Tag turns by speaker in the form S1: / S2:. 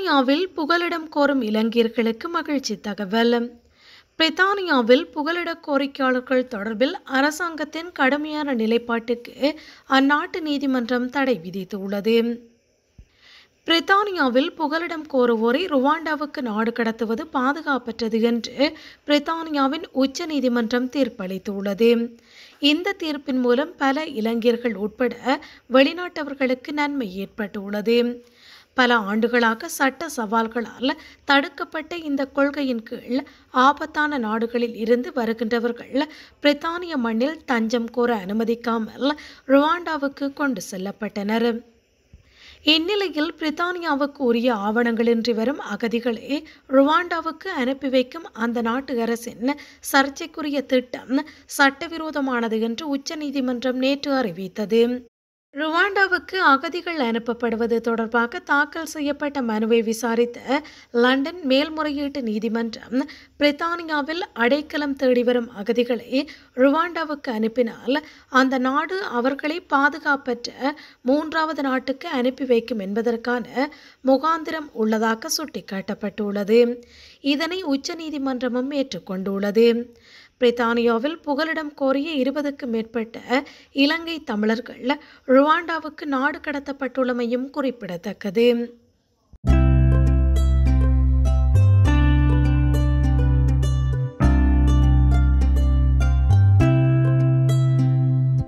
S1: பிரித்தானியாவில் புகலிடம் கோரும் இலங்கையர்களுக்கு மகிழ்ச்சி தகவல் பிரித்தானியாவில் புகலிட கோரிக்கையாளர்கள் தொடர்பில் அரசாங்கத்தின் கடுமையான நிலைப்பாட்டுக்கு அந்நாட்டு நீதிமன்றம் தடை விதித்துள்ளது பிரித்தானியாவில் புகலிடம் கோருவோரை ருவாண்டாவுக்கு நாடு கடத்துவது பாதுகாப்பற்றது என்று பிரித்தானியாவின் உச்ச நீதிமன்றம் தீர்ப்பளித்துள்ளது இந்த தீர்ப்பின் மூலம் பல இளைஞர்கள் உட்பட வெளிநாட்டவர்களுக்கு நன்மை ஏற்பட்டுள்ளது பல ஆண்டுகளாக சட்ட சவால்களால் தடுக்கப்பட்ட இந்த கொள்கையின் கீழ் ஆபத்தான நாடுகளில் இருந்து வருகின்றவர்கள் பிரித்தானிய மண்ணில் தஞ்சம் கோர அனுமதிக்காமல் ருவாண்டாவுக்கு கொண்டு செல்லப்பட்டனர் இந்நிலையில் பிரித்தானியாவுக்கு உரிய ஆவணங்களின்றி வரும் அகதிகளை ருவாண்டாவுக்கு அனுப்பி வைக்கும் அந்த நாட்டு அரசின் சர்ச்சைக்குரிய திட்டம் சட்டவிரோதமானது என்று உச்சநீதிமன்றம் நேற்று அறிவித்தது ருவாண்டாவுக்கு அகதிகள் அனுப்பப்படுவது தொடர்பாக தாக்கல் செய்யப்பட்ட மனுவை விசாரித்த லண்டன் மேல்முறையீட்டு நீதிமன்றம் பிரித்தானியாவில் அடைக்கலம் தேடி வரும் அகதிகளை ருவாண்டாவுக்கு அனுப்பினால் அந்த நாடு அவர்களை பாதுகாப்பற்ற மூன்றாவது நாட்டுக்கு அனுப்பி வைக்கும் என்பதற்கான முகாந்திரம் உள்ளதாக சுட்டிக்காட்டப்பட்டுள்ளது இதனை உச்சநீதிமன்றமும் ஏற்றுக்கொண்டுள்ளது பிரித்தானியாவில் புகலிடம் கோரிய இருபதுக்கும் மேற்பட்ட இலங்கை தமிழர்கள் ருவாண்டாவுக்கு நாடு கடத்தப்பட்டுள்ளமையும் குறிப்பிடத்தக்கது